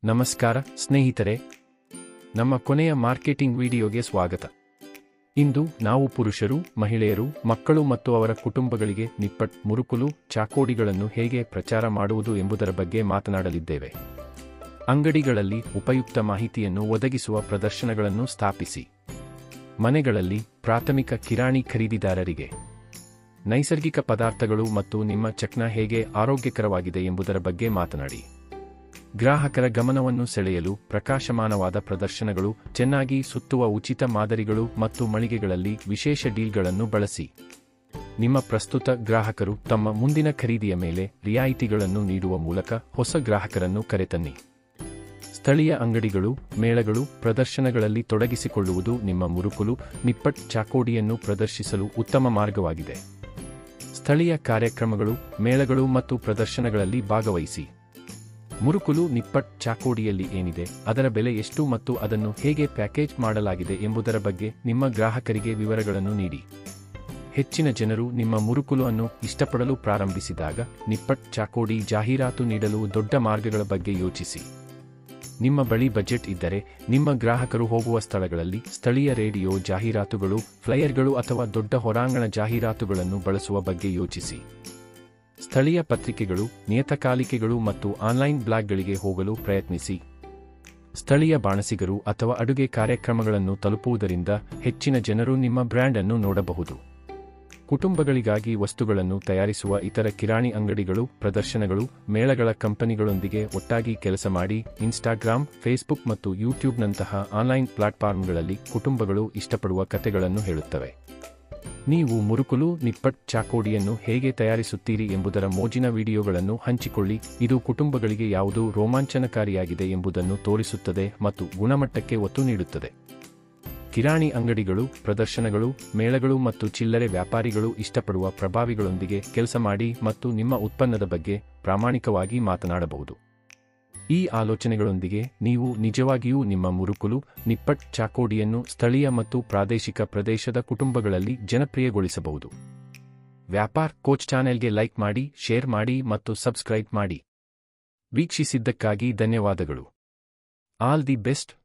ನಮಸ್ಕಾರ ಸ್ನೇಹಿತರೆ ನಮ್ಮ ಕೊನೆಯ ಮಾರ್ಕೆಟಿಂಗ್ ವಿಡಿಯೋಗೆ ಸ್ವಾಗತ ಇಂದು ನಾವು ಪುರುಷರು ಮಹಿಳೆಯರು ಮಕ್ಕಳು ಮತ್ತು ಅವರ ಕುಟುಂಬಗಳಿಗೆ ನಿಪ್ಪಟ್ ಮುರುಕುಲು ಚಾಕೋಡಿಗಳನ್ನು ಹೇಗೆ ಪ್ರಚಾರ ಮಾಡುವುದು ಎಂಬುದರ ಬಗ್ಗೆ ಮಾತನಾಡಲಿದ್ದೇವೆ ಅಂಗಡಿಗಳಲ್ಲಿ ಉಪಯುಕ್ತ ಮಾಹಿತಿಯನ್ನು ಒದಗಿಸುವ ಪ್ರದರ್ಶನಗಳನ್ನು ಸ್ಥಾಪಿಸಿ ಮನೆಗಳಲ್ಲಿ ಪ್ರಾಥಮಿಕ ಕಿರಾಣಿ ಖರೀದಿದಾರರಿಗೆ ನೈಸರ್ಗಿಕ ಪದಾರ್ಥಗಳು ಮತ್ತು ನಿಮ್ಮ ಚಕ್ನ ಹೇಗೆ ಆರೋಗ್ಯಕರವಾಗಿದೆ ಎಂಬುದರ ಬಗ್ಗೆ ಮಾತನಾಡಿ ಗ್ರಾಹಕರ ಗಮನವನ್ನು ಸೆಳೆಯಲು ಪ್ರಕಾಶಮಾನವಾದ ಪ್ರದರ್ಶನಗಳು ಚೆನ್ನಾಗಿ ಸುತ್ತುವ ಉಚಿತ ಮಾದರಿಗಳು ಮತ್ತು ಮಳಿಗೆಗಳಲ್ಲಿ ವಿಶೇಷ ಡೀಲ್ಗಳನ್ನು ಬಳಸಿ ನಿಮ್ಮ ಪ್ರಸ್ತುತ ಗ್ರಾಹಕರು ತಮ್ಮ ಮುಂದಿನ ಖರೀದಿಯ ಮೇಲೆ ರಿಯಾಯಿತಿಗಳನ್ನು ನೀಡುವ ಮೂಲಕ ಹೊಸ ಗ್ರಾಹಕರನ್ನು ಕರೆತನ್ನಿ ಸ್ಥಳೀಯ ಅಂಗಡಿಗಳು ಮೇಳಗಳು ಪ್ರದರ್ಶನಗಳಲ್ಲಿ ತೊಡಗಿಸಿಕೊಳ್ಳುವುದು ನಿಮ್ಮ ಮುರುಕುಲು ನಿಪ್ಪಟ್ ಚಾಕೋಡಿಯನ್ನು ಪ್ರದರ್ಶಿಸಲು ಉತ್ತಮ ಮಾರ್ಗವಾಗಿದೆ ಸ್ಥಳೀಯ ಕಾರ್ಯಕ್ರಮಗಳು ಮೇಳಗಳು ಮತ್ತು ಪ್ರದರ್ಶನಗಳಲ್ಲಿ ಭಾಗವಹಿಸಿ ಮುರುಕುಲು ನಿಪ್ಪಟ್ ಚಾಕೋಡಿಯಲ್ಲಿ ಏನಿದೆ ಅದರ ಬೆಲೆ ಎಷ್ಟು ಮತ್ತು ಅದನ್ನು ಹೇಗೆ ಪ್ಯಾಕೇಜ್ ಮಾಡಲಾಗಿದೆ ಎಂಬುದರ ಬಗ್ಗೆ ನಿಮ್ಮ ಗ್ರಾಹಕರಿಗೆ ವಿವರಗಳನ್ನು ನೀಡಿ ಹೆಚ್ಚಿನ ಜನರು ನಿಮ್ಮ ಮುರುಕುಲು ಅನ್ನು ಇಷ್ಟಪಡಲು ಪ್ರಾರಂಭಿಸಿದಾಗ ನಿಪ್ಪಟ್ ಚಾಕೋಡಿ ಜಾಹೀರಾತು ನೀಡಲು ದೊಡ್ಡ ಮಾರ್ಗಗಳ ಬಗ್ಗೆ ಯೋಚಿಸಿ ನಿಮ್ಮ ಬಳಿ ಬಜೆಟ್ ಇದ್ದರೆ ನಿಮ್ಮ ಗ್ರಾಹಕರು ಹೋಗುವ ಸ್ಥಳಗಳಲ್ಲಿ ಸ್ಥಳೀಯ ರೇಡಿಯೋ ಜಾಹೀರಾತುಗಳು ಫ್ಲೈಯರ್ಗಳು ಅಥವಾ ದೊಡ್ಡ ಹೊರಾಂಗಣ ಜಾಹೀರಾತುಗಳನ್ನು ಬಳಸುವ ಬಗ್ಗೆ ಯೋಚಿಸಿ ಸ್ಥಳೀಯ ಪತ್ರಿಕೆಗಳು ನಿಯತಕಾಲಿಕೆಗಳು ಮತ್ತು ಆನ್ಲೈನ್ ಬ್ಲಾಗ್ಗಳಿಗೆ ಹೋಗಲು ಪ್ರಯತ್ನಿಸಿ ಸ್ಥಳೀಯ ಬಾಣಸಿಗರು ಅಥವಾ ಅಡುಗೆ ಕಾರ್ಯಕ್ರಮಗಳನ್ನು ತಲುಪುವುದರಿಂದ ಹೆಚ್ಚಿನ ಜನರು ನಿಮ್ಮ ಬ್ರ್ಯಾಂಡ್ ಅನ್ನು ನೋಡಬಹುದು ಕುಟುಂಬಗಳಿಗಾಗಿ ವಸ್ತುಗಳನ್ನು ತಯಾರಿಸುವ ಇತರ ಕಿರಾಣಿ ಅಂಗಡಿಗಳು ಪ್ರದರ್ಶನಗಳು ಮೇಳಗಳ ಕಂಪನಿಗಳೊಂದಿಗೆ ಒಟ್ಟಾಗಿ ಕೆಲಸ ಮಾಡಿ ಇನ್ಸ್ಟಾಗ್ರಾಮ್ ಫೇಸ್ಬುಕ್ ಮತ್ತು ಯೂಟ್ಯೂಬ್ನಂತಹ ಆನ್ಲೈನ್ ಪ್ಲಾಟ್ಫಾರ್ಮ್ಗಳಲ್ಲಿ ಕುಟುಂಬಗಳು ಇಷ್ಟಪಡುವ ಕಥೆಗಳನ್ನು ಹೇಳುತ್ತವೆ ನೀವು ಮುರುಕುಲು ನಿಪ್ಪಟ್ ಚಾಕೋಡಿಯನ್ನು ಹೇಗೆ ತಯಾರಿಸುತ್ತೀರಿ ಎಂಬುದರ ಮೋಜಿನ ವಿಡಿಯೋಗಳನ್ನು ಹಂಚಿಕೊಳ್ಳಿ ಇದು ಕುಟುಂಬಗಳಿಗೆ ಯಾವುದು ರೋಮಾಂಚನಕಾರಿಯಾಗಿದೆ ಎಂಬುದನ್ನು ತೋರಿಸುತ್ತದೆ ಮತ್ತು ಗುಣಮಟ್ಟಕ್ಕೆ ಒತ್ತು ನೀಡುತ್ತದೆ ಕಿರಾಣಿ ಅಂಗಡಿಗಳು ಪ್ರದರ್ಶನಗಳು ಮೇಳಗಳು ಮತ್ತು ಚಿಲ್ಲರೆ ವ್ಯಾಪಾರಿಗಳು ಇಷ್ಟಪಡುವ ಪ್ರಭಾವಿಗಳೊಂದಿಗೆ ಕೆಲಸ ಮಾಡಿ ಮತ್ತು ನಿಮ್ಮ ಉತ್ಪನ್ನದ ಬಗ್ಗೆ ಪ್ರಾಮಾಣಿಕವಾಗಿ ಮಾತನಾಡಬಹುದು ಈ ಆಲೋಚನೆಗಳೊಂದಿಗೆ ನೀವು ನಿಜವಾಗಿಯೂ ನಿಮ್ಮ ಮುರುಕುಲು ನಿಪ್ಪಟ್ ಚಾಕೋಡಿಯನ್ನು ಸ್ಥಳೀಯ ಮತ್ತು ಪ್ರಾದೇಶಿಕ ಪ್ರದೇಶದ ಕುಟುಂಬಗಳಲ್ಲಿ ಜನಪ್ರಿಯಗೊಳಿಸಬಹುದು ವ್ಯಾಪಾರ್ ಕೋಚ್ ಚಾನೆಲ್ಗೆ ಲೈಕ್ ಮಾಡಿ ಶೇರ್ ಮಾಡಿ ಮತ್ತು ಸಬ್ಸ್ಕ್ರೈಬ್ ಮಾಡಿ ವೀಕ್ಷಿಸಿದ್ದಕ್ಕಾಗಿ ಧನ್ಯವಾದಗಳು ಆಲ್ ದಿ ಬೆಸ್ಟ್